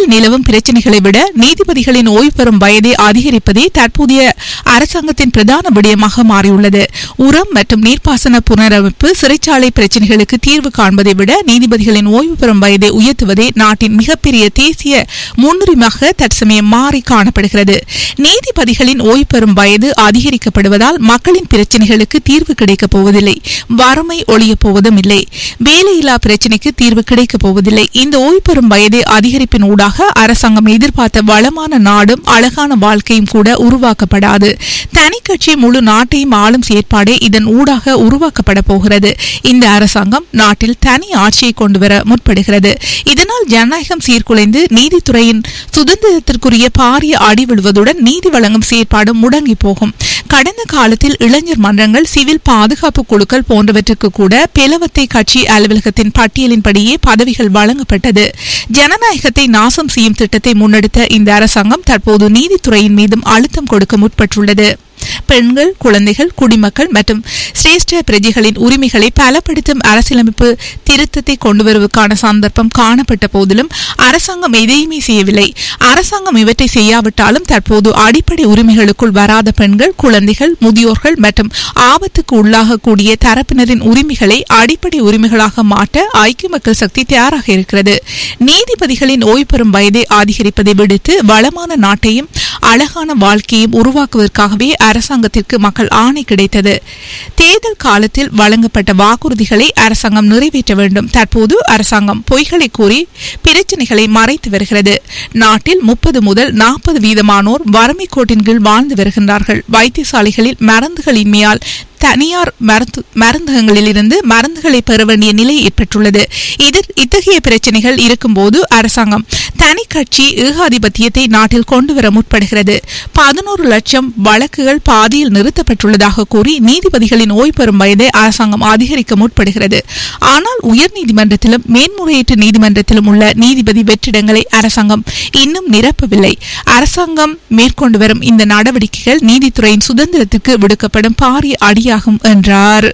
நாட்டில் நிலவும் பிரச்சினைகளை விட நீதிபதிகளின் ஓய்வு பெறும் வயதை அதிகரிப்பதே தற்போதைய அரசாங்கத்தின் பிரதான விடயமாக மாறியுள்ளது உரம் மற்றும் நீர்ப்பாசன புனரமைப்பு சிறைச்சாலை பிரச்சினைகளுக்கு தீர்வு காண்பதை விட நீதிபதிகளின் ஓய்வு பெறும் வயதை உயர்த்துவதே நாட்டின் மிகப்பெரிய தேசிய முன்னுரிமையாக தற்சமயம் மாறி காணப்படுகிறது நீதிபதிகளின் ஓய்வு பெறும் வயது அதிகரிக்கப்படுவதால் மக்களின் பிரச்சினைகளுக்கு தீர்வு கிடைக்கப் போவதில்லை வறுமை ஒழியப் போவதும் இல்லை வேலையில்லா பிரச்சினைக்கு தீர்வு கிடைக்கப் போவதில்லை இந்த ஓய்வு பெறும் வயதை அதிகரிப்பின் ஊடாக அரசாங்கம் எதிர்பார்த்த வளமான நாடும் அழகான வாழ்க்கையும் கூட உருவாக்கப்படாது தனி கட்சி முழு நாட்டையும் ஆளும் செயற்பாடே இதன் ஊடாக உருவாக்கப்பட போகிறது இந்த அரசாங்கம் நாட்டில் தனி ஆட்சியை கொண்டுவர முற்படுகிறது இதனால் ஜனநாயகம் சீர்குலைந்து நீதித்துறையின் சுதந்திரத்திற்குரிய பாரிய அடி விழுவதுடன் நீதி வழங்கும் செயற்பாடு முடங்கி போகும் கடந்த காலத்தில் இளைஞர் மன்றங்கள் சிவில் பாதுகாப்பு குழுக்கள் போன்றவற்றுக்கு கூட பெலவத்தை கட்சி அலுவலகத்தின் பட்டியலின்படியே பதவிகள் வழங்கப்பட்டது ஜனநாயகத்தை நாசம் செய்யும் திட்டத்தை முன்னெடுத்த இந்த அரசாங்கம் தற்போது நீதித்துறையின் மீதும் அழுத்தம் கொடுக்க முற்பட்டுள்ளது பெண்கள் குழந்தைகள் குடிமக்கள் மற்றும் சிரேஷ்ட பிரஜைகளின் உரிமைகளை பலப்படுத்தும் அரசியலமைப்பு திருத்தத்தை கொண்டு வருவதற்கான சந்தர்ப்பம் காணப்பட்ட போதிலும் அரசாங்கம் எதையுமே செய்யவில்லை அரசாங்கம் இவற்றை செய்யாவிட்டாலும் தற்போது அடிப்படை உரிமைகளுக்குள் வராத பெண்கள் குழந்தைகள் முதியோர்கள் மற்றும் ஆபத்துக்கு உள்ளாகக்கூடிய தரப்பினரின் உரிமைகளை அடிப்படை உரிமைகளாக மாற்ற ஐக்கிய மக்கள் சக்தி தயாராக இருக்கிறது நீதிபதிகளின் ஓய்வு பெறும் வயதை அதிகரிப்பதை விடுத்து வளமான நாட்டையும் அழகான வாழ்க்கையும் உருவாக்குவதற்காகவே அரசாங்கத்திற்கு மக்கள் ஆணை கிடைத்தது தேர்தல் காலத்தில் வழங்கப்பட்ட வாக்குறுதிகளை அரசாங்கம் நிறைவேற்ற வேண்டும் தற்போது அரசாங்கம் பொய்களை கூறி பிரச்சினைகளை மறைத்து வருகிறது நாட்டில் முப்பது முதல் நாற்பது வீதமானோர் வறுமை கோட்டின் கீழ் வாழ்ந்து வருகின்றார்கள் வைத்தியசாலைகளில் மருந்துகளின்மையால் தனியார் மருந்து மருந்தகங்களிலிருந்து மருந்துகளை பெற வேண்டிய நிலை ஏற்பட்டுள்ளது இதில் இத்தகைய பிரச்சனைகள் இருக்கும்போது அரசாங்கம் தனி கட்சி ஏகாதிபத்தியத்தை நாட்டில் கொண்டுவர முற்படுகிறது பதினோரு லட்சம் வழக்குகள் பாதியில் நிறுத்தப்பட்டுள்ளதாக கூறி நீதிபதிகளின் ஓய்வு பெறும் வயதை அரசாங்கம் அதிகரிக்க முற்படுகிறது ஆனால் உயர்நீதிமன்றத்திலும் மேன்முறையீட்டு நீதிமன்றத்திலும் உள்ள நீதிபதி வெற்றிடங்களை அரசாங்கம் இன்னும் நிரப்பவில்லை அரசாங்கம் மேற்கொண்டு வரும் இந்த நடவடிக்கைகள் நீதித்துறையின் சுதந்திரத்திற்கு விடுக்கப்படும் பாரிய அடியாகும் என்றார்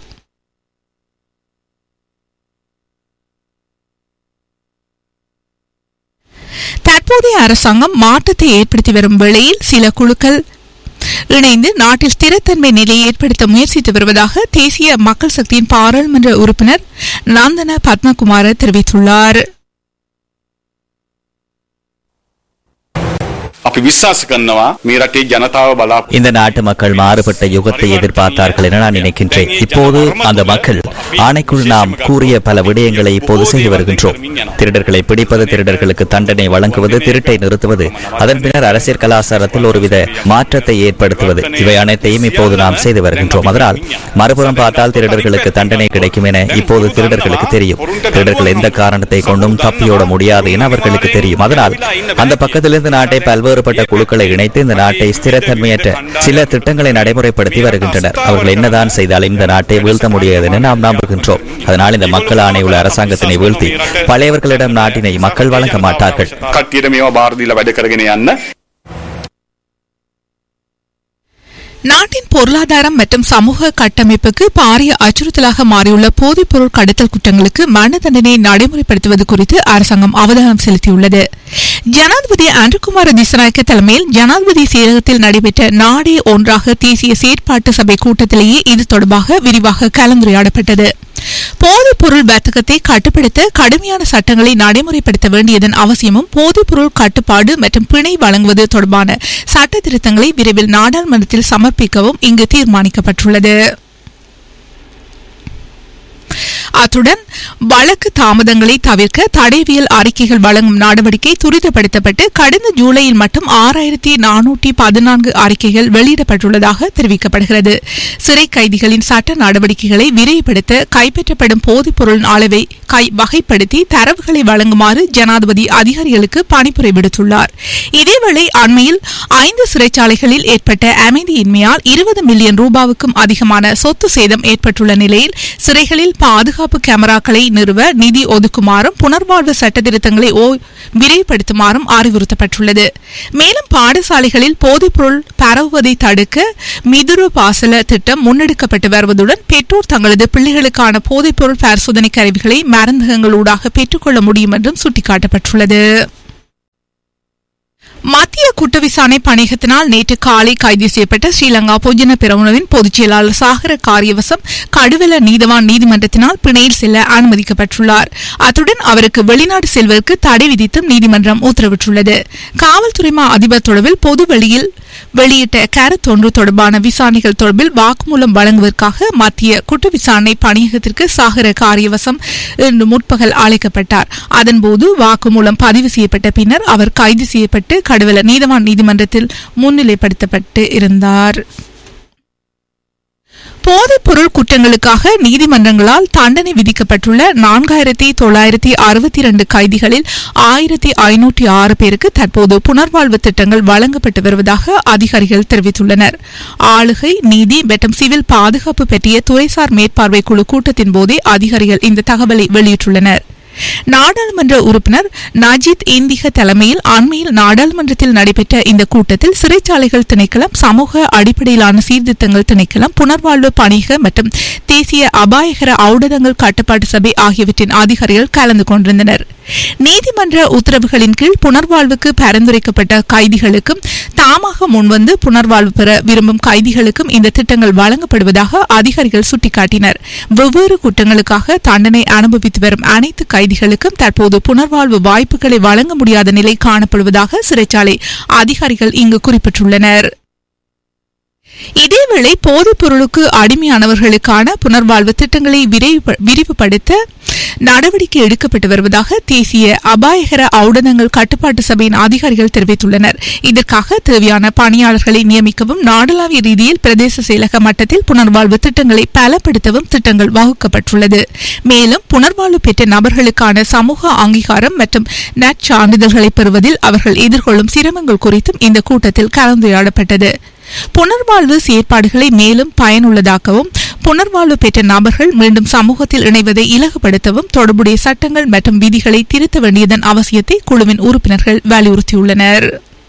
தற்போதைய அரசாங்கம் மாற்றத்தை ஏற்படுத்தி வரும் வேளையில் சில குழுக்கள் இணைந்து நாட்டில் ஸ்திரத்தன்மை நிலையை ஏற்படுத்த முயற்சித்து வருவதாக தேசிய மக்கள் சக்தியின் பாராளுமன்ற உறுப்பினர் நந்தன பத்மகுமார தெரிவித்துள்ளார் අපි විශ්වාස කරනවා මේ රටේ ජනතාව බලාපොරොත්තු இந்த நாட்டு மக்கள் மாறுபட்ட யுகத்தை எதிர்பார்த்தார்கள் என நான் நினைக்கின்றேன் இப்போது அந்த மக்கள் ஆணைக்குள் நாம் கூறிய பல விடயங்களை இப்போது செய்து வருகின்றோம் திருடர்களை பிடிப்பது திருடர்களுக்கு தண்டனை வழங்குவது திருட்டை நிறுத்துவது அதன் பின்னர் அரசியல் கலாச்சாரத்தில் ஒருவித மாற்றத்தை ஏற்படுத்துவது இவை அனைத்தையும் இப்போது நாம் செய்து வருகின்றோம் அதனால் மறுபுறம் பார்த்தால் திருடர்களுக்கு தண்டனை கிடைக்கும் என இப்போது திருடர்களுக்கு தெரியும் திருடர்கள் எந்த காரணத்தை கொண்டும் தப்பியோட முடியாது என அவர்களுக்கு தெரியும் அதனால் அந்த பக்கத்திலிருந்து நாட்டை பல்வேறுபட்ட குழுக்களை இணைத்து இந்த நாட்டை ஸ்திரத்தன்மையற்ற சில திட்டங்களை நடைமுறைப்படுத்தி வருகின்றனர் அவர்கள் என்னதான் செய்தாலும் இந்த நாட்டை வீழ்த்த முடியாது என நாம் நம்புகின்றோம் அதனால் இந்த மக்கள் ஆணை உள்ள அரசாங்கத்தினை வீழ்த்தி பழையவர்களிடம் நாட்டினை மக்கள் வழங்க மாட்டார்கள் කට්ටියට මේවා බාර දීලා වැඩ කරගෙන යන්න நாட்டின் பொருளாதாரம் மற்றும் சமூக கட்டமைப்புக்கு பாரிய அச்சுறுத்தலாக மாறியுள்ள போதைப்பொருள் கடத்தல் குற்றங்களுக்கு மரண தண்டனையை நடைமுறைப்படுத்துவது குறித்து அரசாங்கம் அவதானம் செலுத்தியுள்ளது ஜனாதிபதி அன்றுகுமார திசநாயக்க தலைமையில் ஜனாதிபதி செயலகத்தில் நடைபெற்ற நாடே ஒன்றாக தேசிய செயற்பாட்டு சபை கூட்டத்திலேயே இது தொடர்பாக விரிவாக கலந்துரையாடப்பட்டது போதைப்பொருள் வர்த்தகத்தை கட்டுப்படுத்த கடுமையான சட்டங்களை நடைமுறைப்படுத்த வேண்டியதன் அவசியமும் போதைப்பொருள் கட்டுப்பாடு மற்றும் பிணை வழங்குவது தொடர்பான சட்ட திருத்தங்களை விரைவில் நாடாளுமன்றத்தில் சமர்ப்பிக்கவும் இங்கு தீர்மானிக்கப்பட்டுள்ளது அத்துடன் வழக்கு தாமதங்களை தவிர்க்க தடைவியல் அறிக்கைகள் வழங்கும் நடவடிக்கை துரிதப்படுத்தப்பட்டு கடந்த ஜூலையில் மட்டும் ஆறாயிரத்தி நானூற்றி பதினான்கு அறிக்கைகள் வெளியிடப்பட்டுள்ளதாக தெரிவிக்கப்படுகிறது சிறை கைதிகளின் சட்ட நடவடிக்கைகளை விரைவுபடுத்த கைப்பற்றப்படும் போதைப்பொருள் அளவை கை வகைப்படுத்தி தரவுகளை வழங்குமாறு ஜனாதிபதி அதிகாரிகளுக்கு பணிப்புரை விடுத்துள்ளார் இதேவேளை அண்மையில் ஐந்து சிறைச்சாலைகளில் ஏற்பட்ட அமைதியின்மையால் இருபது மில்லியன் ரூபாவுக்கும் அதிகமான சொத்து சேதம் ஏற்பட்டுள்ள நிலையில் சிறைகளில் பாதுகாப்பு கேமராக்களை நிறுவ நிதி ஒதுக்குமாறும் புனர்வாழ்வு சட்ட திருத்தங்களை ஓ- விரைவுபடுத்துமாறும் அறிவுறுத்தப்பட்டுள்ளது மேலும் பாடசாலைகளில் போதைப்பொருள் பரவுவதை தடுக்க மிதுரு பாசல திட்டம் முன்னெடுக்கப்பட்டு வருவதுடன் பெற்றோர் தங்களது பிள்ளைகளுக்கான போதைப்பொருள் பரிசோதனை கருவிகளை மருந்தகங்களூடாக பெற்றுக்கொள்ள முடியும் என்றும் சுட்டிக்காட்டப்பட்டுள்ளது குற்ற விசாரணை பணியகத்தினால் நேற்று காலை கைது செய்யப்பட்ட ஸ்ரீலங்கா பொதுஜன பெரமுனவின் பொதுச் செயலாளர் சாகர காரியவசம் கடுவல நீதவான் நீதிமன்றத்தினால் பிணையில் செல்ல அனுமதிக்கப்பட்டுள்ளார் அத்துடன் அவருக்கு வெளிநாடு செல்வதற்கு தடை விதித்தும் நீதிமன்றம் உத்தரவிட்டுள்ளது காவல்துறை மா அதிபர் தொடர்பில் பொது வெளியில் வெளியிட்ட கருத்தொன்று தொடர்பான விசாரணைகள் தொடர்பில் வாக்குமூலம் வழங்குவதற்காக மத்திய குற்ற விசாரணை பணியகத்திற்கு சாகர காரியவசம் இன்று முற்பகல் அழைக்கப்பட்டார் அதன்போது வாக்குமூலம் பதிவு செய்யப்பட்ட பின்னர் அவர் கைது செய்யப்பட்டு கடுவல நீதவான் நீதிமன்றத்தில் முன்னிலைப்படுத்தப்பட்டு இருந்தார் போதைப் பொருள் குற்றங்களுக்காக நீதிமன்றங்களால் தண்டனை விதிக்கப்பட்டுள்ள நான்காயிரத்தி தொள்ளாயிரத்தி அறுபத்தி இரண்டு கைதிகளில் ஆயிரத்தி ஐநூற்றி ஆறு பேருக்கு தற்போது புனர்வாழ்வு திட்டங்கள் வழங்கப்பட்டு வருவதாக அதிகாரிகள் தெரிவித்துள்ளனர் ஆளுகை நீதி மற்றும் சிவில் பாதுகாப்பு பற்றிய துறைசார் மேற்பார்வை குழு கூட்டத்தின் போதே அதிகாரிகள் இந்த தகவலை வெளியிட்டுள்ளனர் நாடாளுமன்ற உறுப்பினர் நஜித் இந்திக தலைமையில் அண்மையில் நாடாளுமன்றத்தில் நடைபெற்ற இந்த கூட்டத்தில் சிறைச்சாலைகள் திணைக்களம் சமூக அடிப்படையிலான சீர்திருத்தங்கள் திணைக்களம் புனர்வாழ்வு பணிக மற்றும் தேசிய அபாயகர ஊடகங்கள் கட்டுப்பாட்டு சபை ஆகியவற்றின் அதிகாரிகள் கலந்து கொண்டிருந்தனர் நீதிமன்ற உத்தரவுகளின் கீழ் புனர்வாழ்வுக்கு பரிந்துரைக்கப்பட்ட கைதிகளுக்கும் தாமாக முன்வந்து புனர்வாழ்வு பெற விரும்பும் கைதிகளுக்கும் இந்த திட்டங்கள் வழங்கப்படுவதாக அதிகாரிகள் சுட்டிக்காட்டினர் வெவ்வேறு குற்றங்களுக்காக தண்டனை அனுபவித்து வரும் அனைத்து கைதிகளுக்கும் தற்போது புனர்வாழ்வு வாய்ப்புகளை வழங்க முடியாத நிலை காணப்படுவதாக சிறைச்சாலை அதிகாரிகள் இங்கு குறிப்பிட்டுள்ளனர் இதேவேளை போதைப் பொருளுக்கு அடிமையானவர்களுக்கான புனர்வாழ்வு திட்டங்களை விரைவு- விரிவுபடுத்த நடவடிக்கை எடுக்கப்பட்டு வருவதாக தேசிய அபாயகர ஊடகங்கள் கட்டுப்பாட்டு சபையின் அதிகாரிகள் தெரிவித்துள்ளனர் இதற்காக தேவையான பணியாளர்களை நியமிக்கவும் நாடளாவிய ரீதியில் பிரதேச செயலக மட்டத்தில் புனர்வாழ்வு திட்டங்களை பலப்படுத்தவும் திட்டங்கள் வகுக்கப்பட்டுள்ளது மேலும் புனர்வாழ்வு பெற்ற நபர்களுக்கான சமூக அங்கீகாரம் மற்றும் நற்சான்றிதழ்களை பெறுவதில் அவர்கள் எதிர்கொள்ளும் சிரமங்கள் குறித்தும் இந்த கூட்டத்தில் கலந்துரையாடப்பட்டது புனர்வாழ்வு செயற்பாடுகளை மேலும் பயனுள்ளதாக்கவும் புனர்வாழ்வு பெற்ற நபர்கள் மீண்டும் சமூகத்தில் இணைவதை இலகுபடுத்தவும் தொடர்புடைய சட்டங்கள் மற்றும் விதிகளை திருத்த வேண்டியதன் அவசியத்தை குழுவின் உறுப்பினர்கள் வலியுறுத்தியுள்ளனர்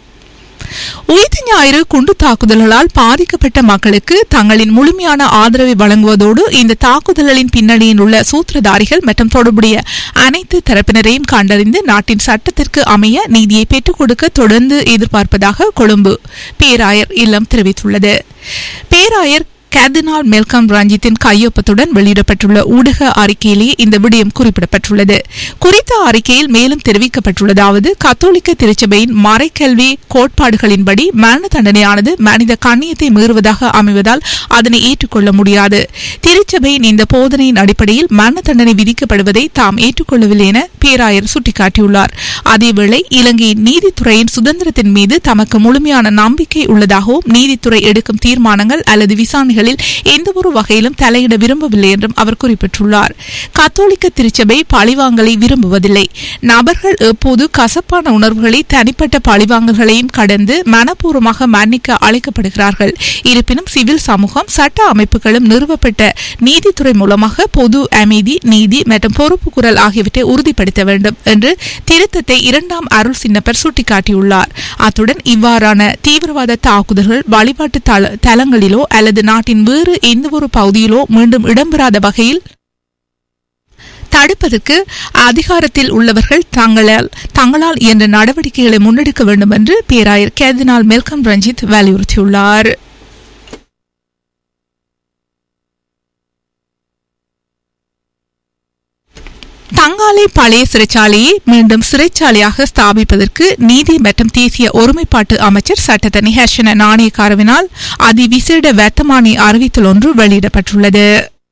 உயிர்த்த ஞாயிறு குண்டு தாக்குதல்களால் பாதிக்கப்பட்ட மக்களுக்கு தங்களின் முழுமையான ஆதரவை வழங்குவதோடு இந்த தாக்குதல்களின் பின்னணியில் உள்ள சூத்திரதாரிகள் மற்றும் தொடர்புடைய அனைத்து தரப்பினரையும் கண்டறிந்து நாட்டின் சட்டத்திற்கு அமைய நீதியை பெற்றுக் கொடுக்க தொடர்ந்து எதிர்பார்ப்பதாக கொழும்பு பேராயர் இல்லம் தெரிவித்துள்ளது பேராயர் கர்தினால் மெல்கம் ரஞ்சித்தின் கையொப்பத்துடன் வெளியிடப்பட்டுள்ள ஊடக அறிக்கையிலேயே இந்த விடயம் குறிப்பிடப்பட்டுள்ளது குறித்த அறிக்கையில் மேலும் தெரிவிக்கப்பட்டுள்ளதாவது கத்தோலிக்க திருச்சபையின் மறைக்கல்வி கோட்பாடுகளின்படி மரண தண்டனையானது மனித கண்ணியத்தை மீறுவதாக அமைவதால் அதனை ஏற்றுக்கொள்ள முடியாது திருச்சபையின் இந்த போதனையின் அடிப்படையில் மரண தண்டனை விதிக்கப்படுவதை தாம் ஏற்றுக்கொள்ளவில்லை என பேராயர் சுட்டிக்காட்டியுள்ளார் அதேவேளை இலங்கையின் நீதித்துறையின் சுதந்திரத்தின் மீது தமக்கு முழுமையான நம்பிக்கை உள்ளதாகவும் நீதித்துறை எடுக்கும் தீர்மானங்கள் அல்லது விசாரணைகளில் எந்தவொரு வகையிலும் தலையிட விரும்பவில்லை என்றும் அவர் குறிப்பிட்டுள்ளார் கத்தோலிக்க திருச்சபை பழிவாங்கலை விரும்புவதில்லை நபர்கள் எப்போது கசப்பான உணர்வுகளை தனிப்பட்ட பழிவாங்கல்களையும் கடந்து மனப்பூர்வமாக மன்னிக்க அழைக்கப்படுகிறார்கள் இருப்பினும் சிவில் சமூகம் சட்ட அமைப்புகளும் நிறுவப்பட்ட நீதித்துறை மூலமாக பொது அமைதி நீதி மற்றும் பொறுப்பு குரல் ஆகியவற்றை உறுதிப்படுத்த வேண்டும் என்று திருத்தத்தை இரண்டாம் அருள் சின்னப்பர் சுட்டிக்காட்டியுள்ளார் அத்துடன் இவ்வாறான தீவிரவாத தாக்குதல்கள் வழிபாட்டு தல- தலங்களிலோ அல்லது நாட்டின் வேறு எந்தவொரு பகுதியிலோ மீண்டும் இடம்பெறாத வகையில் தடுப்பதற்கு அதிகாரத்தில் உள்ளவர்கள் தங்களால் தங்களால் இயன்ற நடவடிக்கைகளை முன்னெடுக்க வேண்டும் என்று பேராயர் கேதினால் மெல்கம் ரஞ்சித் வலியுறுத்தியுள்ளார் தங்காலை பழைய சிறைச்சாலையை மீண்டும் சிறைச்சாலையாக ஸ்தாபிப்பதற்கு நீதி மற்றும் தேசிய ஒருமைப்பாட்டு அமைச்சர் சட்டத்தனி ஹர்ஷன நாணயக்காரவினால் அதிவிசேட வர்த்தமானி அறிவித்தல் ஒன்று வெளியிடப்பட்டுள்ளது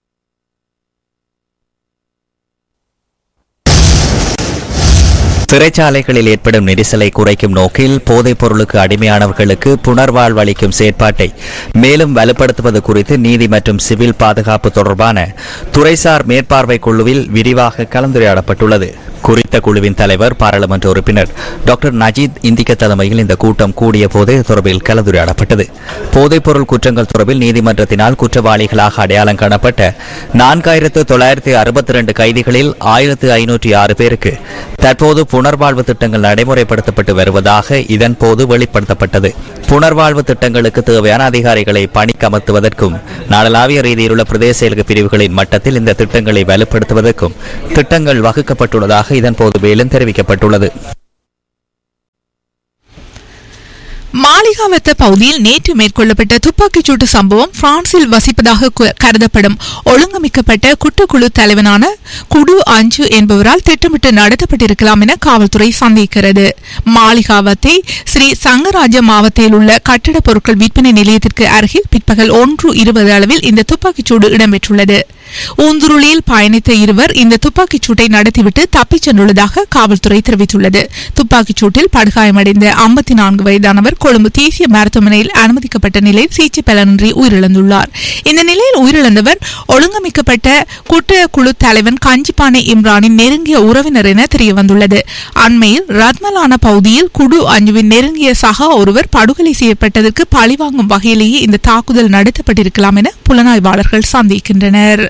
சிறைச்சாலைகளில் ஏற்படும் நெரிசலை குறைக்கும் நோக்கில் போதைப் பொருளுக்கு அடிமையானவர்களுக்கு புனர்வாழ்வு அளிக்கும் செயற்பாட்டை மேலும் வலுப்படுத்துவது குறித்து நீதி மற்றும் சிவில் பாதுகாப்பு தொடர்பான துறைசார் மேற்பார்வை குழுவில் விரிவாக கலந்துரையாடப்பட்டுள்ளது குறித்த குழுவின் தலைவர் பாராளுமன்ற உறுப்பினர் டாக்டர் நஜீத் இந்திக்க தலைமையில் இந்த கூட்டம் கூடிய போது இது தொடர்பில் கலந்துரையாடப்பட்டது போதைப்பொருள் குற்றங்கள் தொடர்பில் நீதிமன்றத்தினால் குற்றவாளிகளாக அடையாளம் காணப்பட்ட நான்காயிரத்து தொள்ளாயிரத்து அறுபத்தி ரெண்டு கைதிகளில் ஆயிரத்து ஐநூற்றி ஆறு பேருக்கு தற்போது புனர்வாழ்வு திட்டங்கள் நடைமுறைப்படுத்தப்பட்டு வருவதாக இதன் போது வெளிப்படுத்தப்பட்டது புனர்வாழ்வு திட்டங்களுக்கு தேவையான அதிகாரிகளை பணிக்கமர்த்துவதற்கும் நாடளாவிய ரீதியிலுள்ள பிரதேச செயலக பிரிவுகளின் மட்டத்தில் இந்த திட்டங்களை வலுப்படுத்துவதற்கும் திட்டங்கள் வகுக்கப்பட்டுள்ளதாக இதன் போது மேலும் தெரிவிக்கப்பட்டுள்ளது மாளிகாவத்த பகுதியில் நேற்று மேற்கொள்ளப்பட்ட துப்பாக்கிச்சூட்டு சம்பவம் பிரான்சில் வசிப்பதாக கு- கருதப்படும் ஒழுங்கமைக்கப்பட்ட குற்றக்குழு தலைவனான குடு அஞ்சு என்பவரால் திட்டமிட்டு நடத்தப்பட்டிருக்கலாம் என காவல்துறை சந்தேகிக்கிறது மாளிகாவத்தை ஸ்ரீ சங்கராஜ மாவட்டத்தில் உள்ள கட்டட பொருட்கள் விற்பனை நிலையத்திற்கு அருகில் பிற்பகல் ஒன்று இருபது அளவில் இந்த துப்பாக்கிச்சூடு இடம்பெற்றுள்ளது ஊந்துருளியில் பயணித்த இருவர் இந்த துப்பாக்கிச் சூட்டை நடத்திவிட்டு தப்பிச் சென்றுள்ளதாக காவல்துறை தெரிவித்துள்ளது துப்பாக்கிச் சூட்டில் படுகாயமடைந்த ஐம்பத்தி நான்கு வயதானவர் கொழும்பு தேசிய மருத்துவமனையில் அனுமதிக்கப்பட்ட நிலையில் சிகிச்சை பலனின்றி உயிரிழந்துள்ளார் இந்த நிலையில் உயிரிழந்தவர் ஒழுங்கமைக்கப்பட்ட குற்றக்குழு தலைவன் கஞ்சிப்பானை இம்ரானின் நெருங்கிய உறவினர் என தெரியவந்துள்ளது அண்மையில் ரத்மலான பகுதியில் குடு அஞ்சுவின் நெருங்கிய சகா ஒருவர் படுகொலை செய்யப்பட்டதற்கு பழிவாங்கும் வகையிலேயே இந்த தாக்குதல் நடத்தப்பட்டிருக்கலாம் என புலனாய்வாளர்கள் சந்தேகிக்கின்றனர்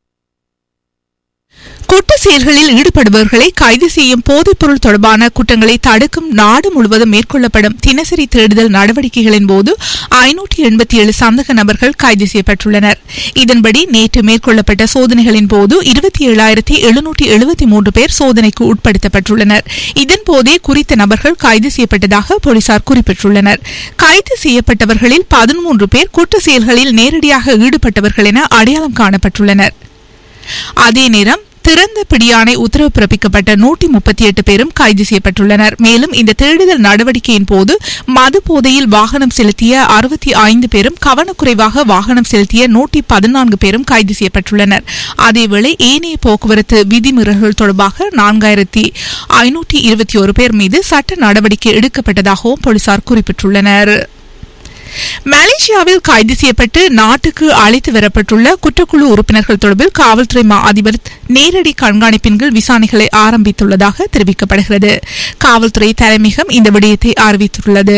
குற்ற செயல்களில் ஈடுபடுபவர்களை கைது செய்யும் போதைப்பொருள் தொடர்பான குற்றங்களை தடுக்கும் நாடு முழுவதும் மேற்கொள்ளப்படும் தினசரி தேடுதல் நடவடிக்கைகளின் போது ஐநூற்றி எண்பத்தி ஏழு சந்தக நபர்கள் கைது செய்யப்பட்டுள்ளனர் இதன்படி நேற்று மேற்கொள்ளப்பட்ட சோதனைகளின் போது இருபத்தி ஏழாயிரத்தி எழுநூற்றி எழுபத்தி மூன்று பேர் சோதனைக்கு உட்படுத்தப்பட்டுள்ளனர் இதன்போதே குறித்த நபர்கள் கைது செய்யப்பட்டதாக போலீசார் குறிப்பிட்டுள்ளனர் கைது செய்யப்பட்டவர்களில் பதிமூன்று பேர் குற்ற செயல்களில் நேரடியாக ஈடுபட்டவர்கள் என அடையாளம் காணப்பட்டுள்ளனர் அதே நேரம் திறந்த பிடியாணை உத்தரவு பிறப்பிக்கப்பட்ட நூற்றி முப்பத்தி எட்டு பேரும் கைது செய்யப்பட்டுள்ளனர் மேலும் இந்த தேடுதல் நடவடிக்கையின் போது மது போதையில் வாகனம் செலுத்திய அறுபத்தி ஐந்து பேரும் கவனக்குறைவாக வாகனம் செலுத்திய நூற்றி பதினான்கு பேரும் கைது செய்யப்பட்டுள்ளனர் அதேவேளை ஏனைய போக்குவரத்து விதிமீறல்கள் தொடர்பாக நான்காயிரத்தி ஐநூற்றி இருபத்தி ஒரு பேர் மீது சட்ட நடவடிக்கை எடுக்கப்பட்டதாகவும் போலீசார் குறிப்பிட்டுள்ளனர் மலேசியாவில் கைது செய்யப்பட்டு நாட்டுக்கு அழைத்து வரப்பட்டுள்ள குற்றக்குழு உறுப்பினர்கள் தொடர்பில் காவல்துறை மா அதிபர் நேரடி கண்காணிப்பின் கீழ் விசாரணைகளை ஆரம்பித்துள்ளதாக தெரிவிக்கப்படுகிறது காவல்துறை தலைமையகம் இந்த விடயத்தை அறிவித்துள்ளது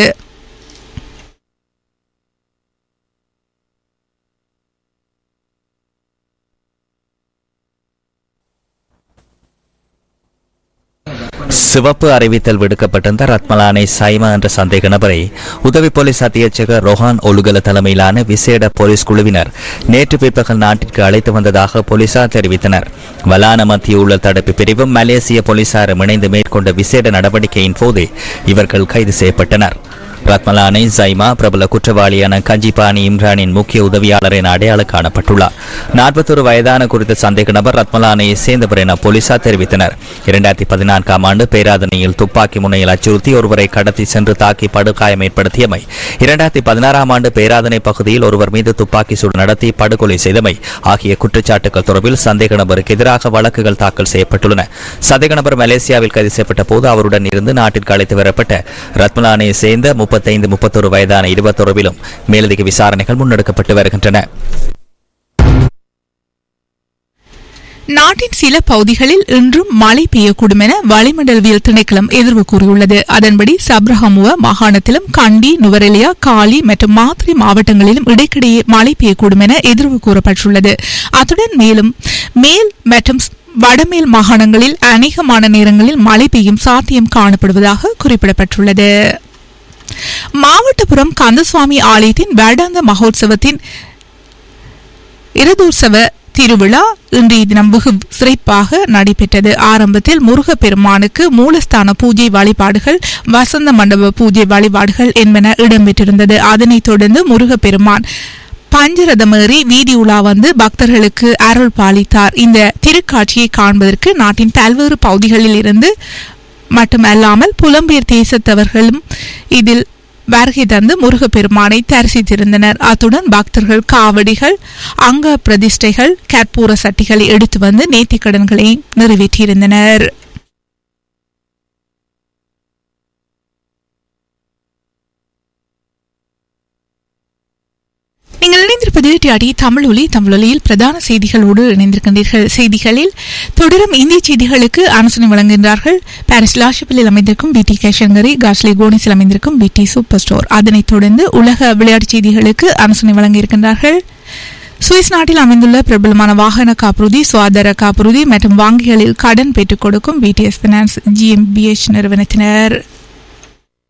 சிவப்பு அறிவித்தல் விடுக்கப்பட்டிருந்த ரத்மலானை சைமா என்ற சந்தேக நபரை உதவி போலீஸ் அத்தியட்சகர் ரொஹான் ஒலுகல தலைமையிலான விசேட போலீஸ் குழுவினர் நேற்று பிற்பகல் நாட்டிற்கு அழைத்து வந்ததாக போலீசார் தெரிவித்தனர் வலான மத்திய ஊழல் தடுப்பு பிரிவும் மலேசிய போலீசாரும் இணைந்து மேற்கொண்ட விசேட நடவடிக்கையின் போது இவர்கள் கைது செய்யப்பட்டனர் ரத்மலானை சைமா பிரபல குற்றவாளியான கஞ்சிபாணி இம்ரானின் முக்கிய உதவியாளர் என அடையாளம் காணப்பட்டுள்ளார் நாற்பத்தொரு வயதான குறித்த சந்தேக நபர் ரத்மலானையை சேர்ந்தவர் என போலீசார் தெரிவித்தனர் இரண்டாயிரத்தி பதினான்காம் ஆண்டு பேராதனையில் துப்பாக்கி முனையில் அச்சுறுத்தி ஒருவரை கடத்தி சென்று தாக்கி படுகாயம் ஏற்படுத்தியமை இரண்டாயிரத்தி பதினாறாம் ஆண்டு பேராதனை பகுதியில் ஒருவர் மீது துப்பாக்கி சூடு நடத்தி படுகொலை செய்தமை ஆகிய குற்றச்சாட்டுகள் தொடர்பில் சந்தேக நபருக்கு எதிராக வழக்குகள் தாக்கல் செய்யப்பட்டுள்ளன சந்தேக நபர் மலேசியாவில் கைது செய்யப்பட்ட போது அவருடன் இருந்து நாட்டிற்கு அழைத்து வரப்பட்ட ரத்மலானை சேர்ந்த முப்பத்தைந்து முப்பத்தொரு வயதான இருவர் தொடர்பிலும் மேலதிக விசாரணைகள் முன்னெடுக்கப்பட்டு வருகின்றன நாட்டின் சில பகுதிகளில் இன்றும் மழை பெய்யக்கூடும் என வளிமண்டலவியல் திணைக்களம் எதிர்வு கூறியுள்ளது அதன்படி சப்ரஹமுவ மாகாணத்திலும் கண்டி நுவரெலியா காலி மற்றும் மாத்திரை மாவட்டங்களிலும் இடைக்கிடையே மழை பெய்யக்கூடும் என எதிர்வு கூறப்பட்டுள்ளது அத்துடன் மேலும் மேல் மற்றும் வடமேல் மாகாணங்களில் அநேகமான நேரங்களில் மழை பெய்யும் சாத்தியம் காணப்படுவதாக குறிப்பிடப்பட்டுள்ளது மாவட்டபுரம் கந்தசுவாமி ஆலயத்தின் வருடாந்த மகோத்சவத்தின் இரதோற்சவ திருவிழா இன்றைய தினம் வெகு சிறப்பாக நடைபெற்றது ஆரம்பத்தில் முருகப்பெருமானுக்கு மூலஸ்தான பூஜை வழிபாடுகள் வசந்த மண்டப பூஜை வழிபாடுகள் என்பன இடம்பெற்றிருந்தது அதனைத் தொடர்ந்து முருகப்பெருமான் பஞ்சரதமேறி வீதி உலா வந்து பக்தர்களுக்கு அருள் பாலித்தார் இந்த திருக்காட்சியை காண்பதற்கு நாட்டின் பல்வேறு பகுதிகளில் இருந்து மட்டுமல்லாமல் புலம்பெயர் தேசத்தவர்களும் இதில் வருகை தந்து முருகப்பெருமானை தரிசித்திருந்தனர் அத்துடன் பக்தர்கள் காவடிகள் அங்க பிரதிஷ்டைகள் கற்பூர சட்டிகளை எடுத்து வந்து நேர்த்திக்கடன்களை நிறைவேற்றியிருந்தனர் நீங்கள் இணைந்திருப்பது டிஆடி தமிழ் ஒலி தமிழ் ஒலியில் பிரதான செய்திகளோடு இணைந்திருக்கின்றீர்கள் செய்திகளில் தொடரும் இந்திய செய்திகளுக்கு ஆலோசனை வழங்குகின்றார்கள் பாரிஸ் லாஷப்பிலில் அமைந்திருக்கும் பிடி கேஷங்கரி காஷ்லி கோனிஸில் அமைந்திருக்கும் பிடி சூப்பர் ஸ்டோர் அதனைத் தொடர்ந்து உலக விளையாட்டுச் செய்திகளுக்கு ஆலோசனை வழங்கியிருக்கின்றார்கள் சுவிஸ் நாட்டில் அமைந்துள்ள பிரபலமான வாகன காப்புறுதி சுகாதார காப்புறுதி மற்றும் வங்கிகளில் கடன் பெற்றுக் கொடுக்கும் பிடிஎஸ் பினான்ஸ் ஜிஎம்பிஎச் நிறுவனத்தினர்